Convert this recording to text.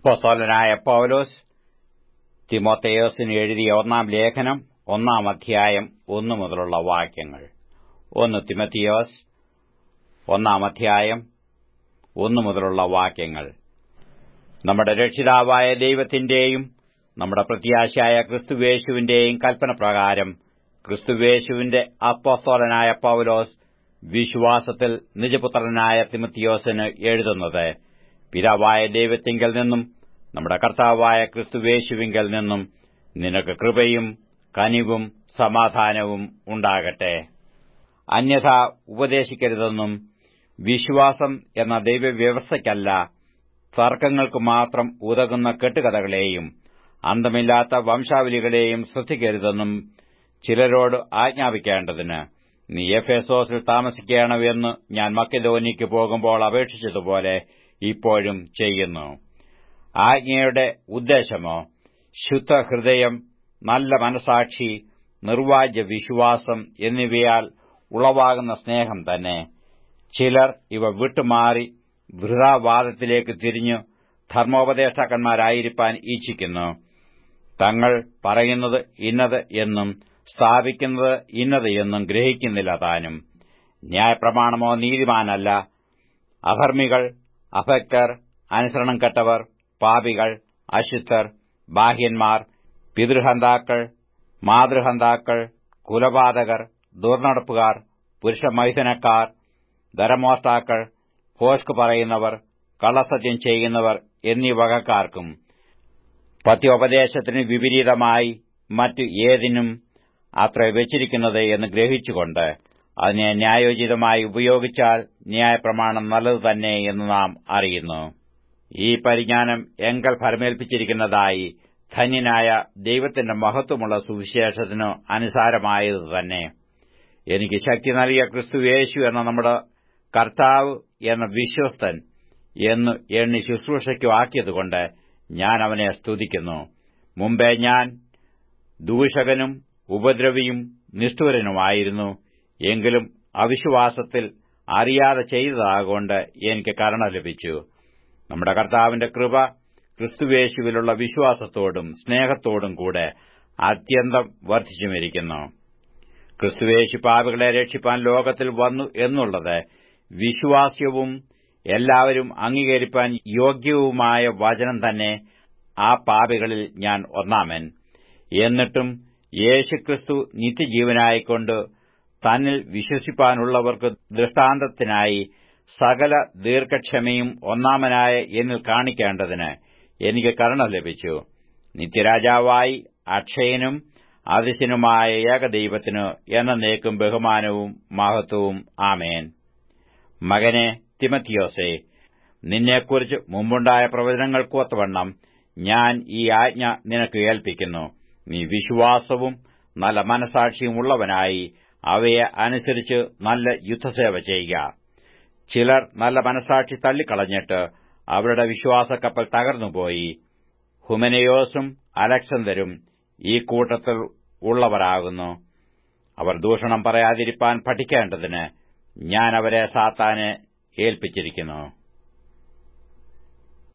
അപ്പോസ്തലനായ പൗലോസ് തിമോത്തേയോസിന് എഴുതിയ ഒന്നാം ലേഖനം ഒന്നാം അധ്യായം ഒന്നു മുതലുള്ള വാക്യങ്ങൾ ഒന്ന് തിമത്തിയോസ് ഒന്നാം അധ്യായം ഒന്നു മുതലുള്ള വാക്യങ്ങൾ നമ്മുടെ രക്ഷിതാവായ ദൈവത്തിന്റെയും നമ്മുടെ പ്രത്യാശയായ ക്രിസ്തുവേശുവിന്റെയും കൽപ്പന പ്രകാരം ക്രിസ്തുവേശുവിന്റെ അപ്പോസ്തോലനായ പൗലോസ് വിശ്വാസത്തിൽ നിജപുത്രനായ തിമത്തിയോസിന് എഴുതുന്നത് പിതാവായ ദൈവത്തിങ്കൽ നിന്നും നമ്മുടെ കർത്താവായ ക്രിസ്തുവേശുവിങ്കൽ നിന്നും നിനക്ക് കൃപയും കനിവും സമാധാനവും ഉണ്ടാകട്ടെ അന്യഥ ഉപദേശിക്കരുതെന്നും വിശ്വാസം എന്ന ദൈവവ്യവസ്ഥയ്ക്കല്ല തർക്കങ്ങൾക്ക് മാത്രം ഉതകുന്ന കെട്ടുകഥകളെയും അന്തമില്ലാത്ത വംശാവലികളെയും ശ്രദ്ധിക്കരുതെന്നും ചിലരോട് ആജ്ഞാപിക്കേണ്ടതിന് നീ എഫേസോസിൽ താമസിക്കണമെന്ന് ഞാൻ മക്കധോനിക്ക് പോകുമ്പോൾ അപേക്ഷിച്ചതുപോലെ ഇപ്പോഴും ചെയ്യുന്നു ആജ്ഞയുടെ ഉദ്ദേശമോ ശുദ്ധഹൃദയം നല്ല മനസാക്ഷി നിർവാജ്യ വിശ്വാസം എന്നിവയാൽ ഉളവാകുന്ന സ്നേഹം തന്നെ ചിലർ ഇവ വിട്ടുമാറി വൃഥാവാദത്തിലേക്ക് തിരിഞ്ഞു ധർമ്മോപദേഷ്ടാക്കന്മാരായിരിക്കാൻ ഇച്ഛിക്കുന്നു തങ്ങൾ പറയുന്നത് ഇന്നത് എന്നും സ്ഥാപിക്കുന്നത് ഇന്നത് എന്നും ഗ്രഹിക്കുന്നില്ല താനും ന്യായപ്രമാണമോ നീതിമാനല്ല അധർമ്മികൾ അഭക്തർ അനുസരണം കെട്ടവർ പാപികൾ അശുദ്ധർ ബാഹ്യന്മാർ പിതൃഹന്താക്കൾ മാതൃഹന്താക്കൾ കുലപാതകർ ദുർനടപ്പുകാർ പുരുഷമൈഥുനക്കാർ ധരമോഷ്ടാക്കൾ ഭോഷ്ക് പറയുന്നവർ കള്ളസത്യം ചെയ്യുന്നവർ എന്നീ വകക്കാർക്കും പത്യോപദേശത്തിന് വിപരീതമായി മറ്റു ഏതിനും അത്ര വെച്ചിരിക്കുന്നത് എന്ന് ഗ്രഹിച്ചുകൊണ്ട് അതിനെ ന്യായോചിതമായി ഉപയോഗിച്ചാൽ ന്യായപ്രമാണം നല്ലതു തന്നെ എന്ന് നാം അറിയുന്നു ഈ പരിജ്ഞാനം എങ്കൽ ഫലമേൽപ്പിച്ചിരിക്കുന്നതായി ധന്യനായ ദൈവത്തിന്റെ മഹത്വമുള്ള സുവിശേഷത്തിനു അനുസാരമായത് തന്നെ എനിക്ക് ശക്തി നൽകിയ ക്രിസ്തുവേശു എന്ന നമ്മുടെ കർത്താവ് എന്ന വിശ്വസ്തൻ എന്ന് എണ്ണി ശുശ്രൂഷയ്ക്കു ആക്കിയതുകൊണ്ട് ഞാൻ അവനെ സ്തുതിക്കുന്നു മുമ്പേ ഞാൻ ദൂഷകനും ഉപദ്രവിയും നിഷ്ഠൂരനുമായിരുന്നു എങ്കിലും അവിശ്വാസത്തിൽ അറിയാതെ ചെയ്തതാകൊണ്ട് എനിക്ക് കരുണ ലഭിച്ചു നമ്മുടെ കർത്താവിന്റെ കൃപ ക്രിസ്തുവേശുവിലുള്ള വിശ്വാസത്തോടും സ്നേഹത്തോടും കൂടെ അത്യന്തം വർദ്ധിച്ചുമിരിക്കുന്നു ക്രിസ്തുവേശു പാപികളെ രക്ഷിപ്പാൻ ലോകത്തിൽ വന്നു എന്നുള്ളത് വിശ്വാസ്യവും എല്ലാവരും അംഗീകരിപ്പാൻ യോഗ്യവുമായ വചനം തന്നെ ആ പാപികളിൽ ഞാൻ ഒന്നാമൻ എന്നിട്ടും യേശുക്രിസ്തു നിത്യജീവനായിക്കൊണ്ട് തന്നിൽ വിശ്വസിപ്പാനുള്ളവർക്ക് ദൃഷ്ടാന്തത്തിനായി സകല ദീർഘക്ഷമയും ഒന്നാമനായ എന്നിൽ കാണിക്കേണ്ടതിന് എനിക്ക് കരുണ ലഭിച്ചു നിത്യരാജാവായി അക്ഷയനും അതിശനുമായ ഏകദൈവത്തിനു എന്ന നേക്കും ബഹുമാനവും മഹത്വവും ആമേൻ മകനെ തിമത്തിയോസെ നിന്നെക്കുറിച്ച് മുമ്പുണ്ടായ പ്രവചനങ്ങൾക്കു ഒത്തവണ്ണം ഞാൻ ഈ ആജ്ഞ നിനക്ക് ഏൽപ്പിക്കുന്നു നീ വിശ്വാസവും നല്ല മനസാക്ഷിയും ഉള്ളവനായി അവയെ അനുസരിച്ച് നല്ല യുദ്ധസേവ ചെയ്യുക ചിലർ നല്ല മനസാക്ഷി തള്ളിക്കളഞ്ഞിട്ട് അവരുടെ വിശ്വാസക്കപ്പൽ തകർന്നുപോയി ഹുമനയോസും അലക്സന്തരും ഈ കൂട്ടത്തിൽ ഉള്ളവരാകുന്നു അവർ ദൂഷണം പറയാതിരിപ്പാൻ പഠിക്കേണ്ടതിന് ഞാൻ അവരെ സാത്താനെ ഏൽപ്പിച്ചിരിക്കുന്നു